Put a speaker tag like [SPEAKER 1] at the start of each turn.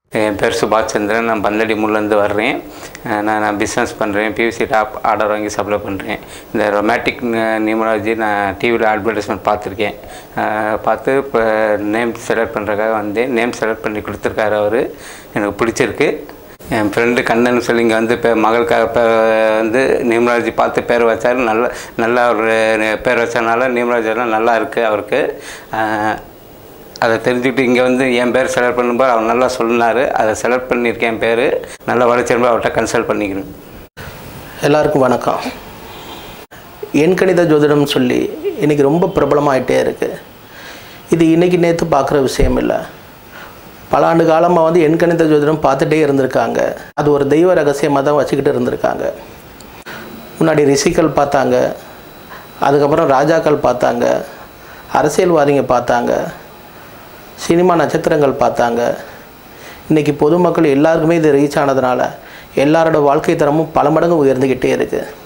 [SPEAKER 1] என் பேர் சுபாஷ் சந்திரன் நான் பந்தடி முல்லேருந்து வர்றேன் அஹ் நான் நான் பிஸ்னஸ் பண்ணுறேன் பிவிசி டாப் ஆர்டர் வாங்கி சப்ளை பண்ணுறேன் இந்த ரொமேட்டிக் நியூமராலஜி நான் டிவியில் அட்வர்டைஸ்மெண்ட் பார்த்துருக்கேன் அஹ் பார்த்து இப்போ நேம் செலக்ட் பண்ணுறதுக்காக வந்தேன் நேம் செலக்ட் பண்ணி கொடுத்துருக்காரு அவர் எனக்கு பிடிச்சிருக்கு என் ஃப்ரெண்டு கண்ணன் சொல்லி இங்கே வந்து இப்போ மகளுக்காக இப்போ வந்து நியூமராலஜி பார்த்து பேர் வச்சார் நல்ல நல்ல ஒரு பேர் வச்சனால நியூமராலஜிலாம் நல்லா இருக்குது அவருக்கு அஹ் அதை தெரிஞ்சுக்கிட்டு இங்கே வந்து என் பேர் செலக்ட் பண்ணும்போது அவர் நல்லா சொன்னார் அதை செலக்ட் பண்ணியிருக்கேன் என் பேர் நல்லா வளர்ச்சிரும்போது அவர்கிட்ட கன்சல்ட் பண்ணிக்கிறேன்
[SPEAKER 2] எல்லாருக்கும் வணக்கம் எண்கணித ஜோதிடம் சொல்லி இன்றைக்கி ரொம்ப பிரபலமாயிட்டே இருக்குது இது இன்றைக்கி நேற்று பார்க்குற விஷயம் இல்லை பல ஆண்டு காலமாக வந்து எண்கணித ஜோதிடம் பார்த்துட்டே இருந்திருக்காங்க அது ஒரு தெய்வ ரகசியமாக தான் வச்சுக்கிட்டு இருந்திருக்காங்க முன்னாடி ரிஷிகள் பார்த்தாங்க அதுக்கப்புறம் ராஜாக்கள் பார்த்தாங்க அரசியல்வாதிங்க பார்த்தாங்க சினிமா நட்சத்திரங்கள் பார்த்தாங்க இன்றைக்கி பொதுமக்கள் எல்லாருக்குமே இது ரீச் ஆனதுனால எல்லாரோட வாழ்க்கை தரமும் பல மடங்கு உயர்ந்துக்கிட்டே இருக்குது